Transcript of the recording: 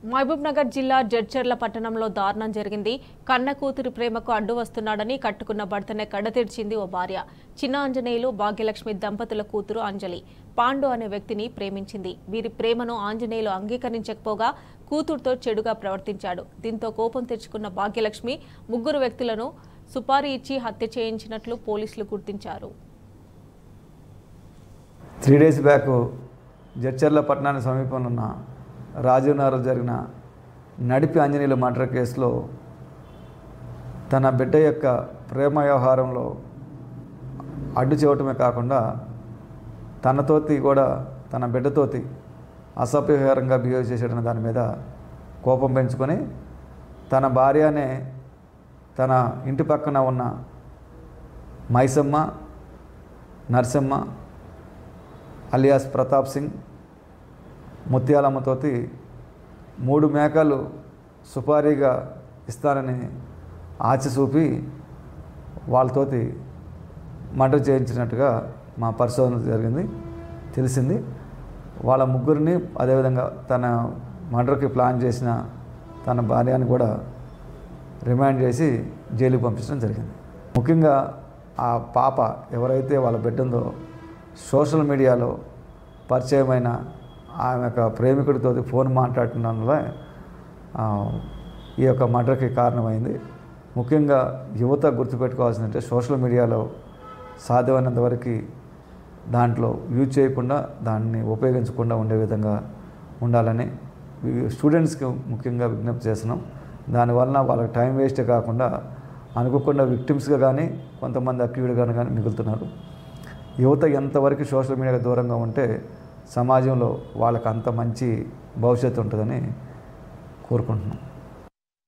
మహబూబ్ నగర్ జిల్లా జడ్చర్ల పట్టణంలో దారుణం జరిగింది కన్న కూతురి ప్రేమకు అడ్డు వస్తున్నాడని కట్టుకున్న భర్తనే కడతీర్చింది ఓ భార్య చిన్న ఆంజనేయులు భాగ్యలక్ష్మి దంపతుల కూతురు అంజలి పాండు అనే వ్యక్తిని ప్రేమించింది వీరి ప్రేమను ఆంజనేయులు అంగీకరించకపోగా కూతురుతో చెడుగా ప్రవర్తించాడు దీంతో కోపం తెచ్చుకున్న భాగ్యలక్ష్మి ముగ్గురు వ్యక్తులను సుపారీ ఇచ్చి హత్య చేయించినట్లు పోలీసులు గుర్తించారు త్రీ డేస్ బ్యాక్ జడ్చర్ల పట్టణానికి సమీపంలో ఉన్న రాజీవ్ నగర్లో జరిగిన నడిపి ఆంజనేయుల మర్డర్ కేసులో తన బిడ్డ యొక్క ప్రేమ వ్యవహారంలో అడ్డు చేయటమే కాకుండా తనతోటి కూడా తన బిడ్డతోటి అసభ్యకరంగా బిహేవ్ చేసేటన్న దాని మీద కోపం పెంచుకొని తన భార్యనే తన ఇంటి పక్కన ఉన్న మైసమ్మ నరసమ్మ అలియాస్ ప్రతాప్ సింగ్ ముత్యాలమ్మతోటి మూడు మేకలు సుపారీగా ఇస్తానని ఆచి చూపి వాళ్ళతోటి మర్డర్ చేయించినట్టుగా మా పరిశోధన జరిగింది తెలిసింది వాళ్ళ ముగ్గురిని అదేవిధంగా తన మర్డర్కి ప్లాన్ చేసిన తన భార్యని కూడా రిమాండ్ చేసి జైలుకి పంపించడం జరిగింది ముఖ్యంగా ఆ పాప ఎవరైతే వాళ్ళ బిడ్డ ఉందో సోషల్ మీడియాలో పరిచయమైన ఆమె యొక్క ప్రేమికుడితో ఫోన్ మాట్లాడుతున్నందువల్ల ఆ, ఈ యొక్క మర్డర్కి కారణమైంది ముఖ్యంగా యువత గుర్తుపెట్టుకోవాల్సిందంటే సోషల్ మీడియాలో సాధ్యమైనంత వరకు దాంట్లో యూజ్ చేయకుండా దాన్ని ఉపయోగించకుండా ఉండే విధంగా ఉండాలని వి- స్టూడెంట్స్కి ముఖ్యంగా విజ్ఞప్తి చేస్తున్నాం దానివలన వాళ్ళకి టైం వేస్ట్ కాకుండా అనుకోకుండా విక్టిమ్స్గా కానీ కొంతమంది అక్యూడ్గా కానీ మిగులుతున్నారు యువత ఎంతవరకు సోషల్ మీడియాకి దూరంగా ఉంటే సమాజంలో వాళ్ళకి అంత మంచి భవిష్యత్తు ఉంటుందని కోరుకుంటున్నాం